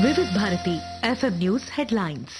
వివిధ Bharati FM news headlines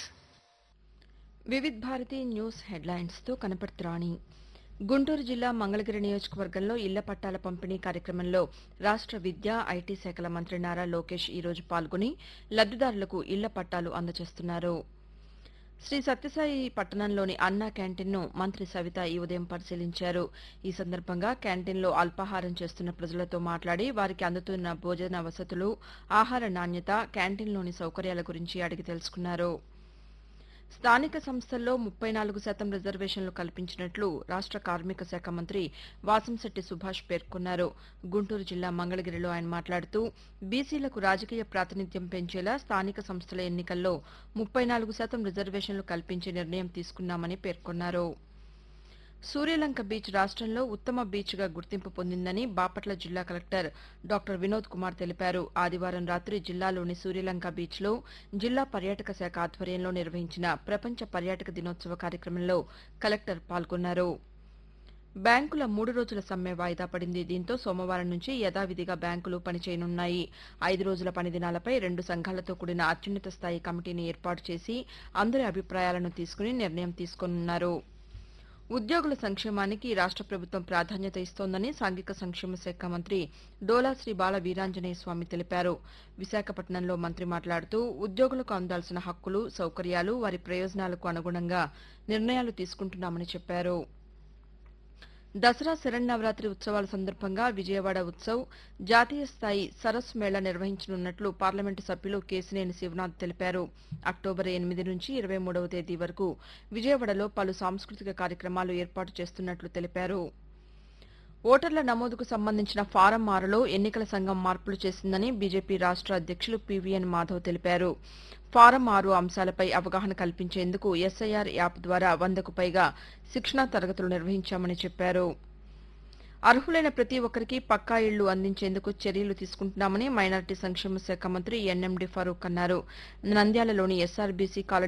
Vividh Bharati news హెడ్లైన్స్తో కనపడుతురాణి గుంటూరు జిల్లా మంగళగిరి నియోజకవర్గంలో ఇళ్ల పట్టాల పంపిణీ కార్యక్రమంలో రాష్ట్ర విద్యా ఐటీ శాఖల మంత్రి నారా లోకేష్ ఈరోజు పాల్గొని లబ్దిదారులకు ఇళ్ల పట్టాలు అందజేస్తున్నారు శ్రీ సత్యసాయి పట్టణంలోని అన్నా క్యాంటీన్ను మంత్రి సవిత ఈ ఉదయం పరిశీలించారు ఈ సందర్భంగా క్యాంటీన్లో అల్పాహారం చేస్తున్న ప్రజలతో మాట్లాడి వారికి అందుతున్న భోజన వసతులు ఆహార నాణ్యత క్యాంటీన్లోని సౌకర్యాల గురించి అడిగి తెలుసుకున్నారు స్థానిక సంస్థల్లో ముప్పై నాలుగు శాతం రిజర్వేషన్లు కల్పించినట్లు రాష్ట్ర కార్మిక శాఖ మంత్రి వాసంశెట్టి సుభాష్ పేర్కొన్నారు గుంటూరు జిల్లా మంగళగిరిలో ఆయన మాట్లాడుతూ బీసీలకు రాజకీయ ప్రాతినిధ్యం పెంచేలా స్థానిక సంస్థల ఎన్నికల్లో ముప్పై నాలుగు శాతం రిజర్వేషన్లు కల్పించే నిర్ణయం తీసుకున్నామని పేర్కొన్నారు సూర్యలంక బీచ్ రాష్ట్రంలో ఉత్తమ బీచ్గా గుర్తింపు పొందిందని బాపట్ల జిల్లా కలెక్టర్ డాక్టర్ వినోద్ కుమార్ తెలిపారు ఆదివారం రాత్రి జిల్లాలోని సూర్యలంక బీచ్లో జిల్లా పర్యాటక శాఖ ఆధ్వర్యంలో నిర్వహించిన ప్రపంచ పర్యాటక దినోత్సవ కార్యక్రమంలో కలెక్టర్ పాల్గొన్నారు బ్యాంకుల మూడు రోజుల సమ్మె వాయిదా పడింది దీంతో సోమవారం నుంచి యథావిధిగా బ్యాంకులు పనిచేయనున్నాయి ఐదు రోజుల పని దినాలపై రెండు సంఘాలతో కూడిన అత్యున్నత స్థాయి కమిటీని ఏర్పాటు చేసి అందరి అభిప్రాయాలను తీసుకుని నిర్ణయం తీసుకోనున్నారు ఉద్యోగుల సంక్షేమానికి రాష్ట్ర ప్రభుత్వం ప్రాధాన్యత ఇస్తోందని సాంఘిక సంక్షేమ శాఖ మంత్రి డోలా శ్రీ బాల వీరాంజనేయ స్వామి తెలిపారు విశాఖపట్నంలో మంత్రి మాట్లాడుతూ ఉద్యోగులకు అందాల్సిన హక్కులు సౌకర్యాలు వారి ప్రయోజనాలకు అనుగుణంగా నిర్ణయాలు తీసుకుంటున్నామని చెప్పారు దసరా శరన్నవరాత్రి ఉత్సవాల సందర్భంగా విజయవాడ ఉత్సవ్ జాతీయ స్థాయి సరస్సు మేళా నిర్వహించనున్నట్లు పార్లమెంటు సభ్యులు కేసినేని శివనాథ్ తెలిపారు అక్టోబర్ ఎనిమిది నుంచి ఇరవై మూడవ తేదీ వరకు విజయవాడలో పలు సాంస్కృతిక కార్యక్రమాలు ఏర్పాటు చేస్తున్నట్లు తెలిపారు ఓటర్ల నమోదుకు సంబంధించిన ఫారం ఆరులో ఎన్నికల సంఘం మార్పులు చేసిందని బీజేపీ రాష్ట్ర అధ్యక్షులు పీవీఎన్ మాధవ్ తెలిపారు ఫారం ఆరు అంశాలపై అవగాహన కల్పించేందుకు ఎస్ఐఆర్ యాప్ ద్వారా వందకు పైగా శిక్షణా తరగతులు నిర్వహించామని చెప్పారు అర్హులైన ప్రతి ఒక్కరికి పక్కా ఇళ్లు అందించేందుకు చర్యలు తీసుకుంటున్నామని మైనారిటీ సంక్షేమ శాఖ మంత్రి ఎన్ఎండి ఫరూక్ అన్నారు నంద్యాలలోని ఎస్ఆర్బీసీ కాలనీ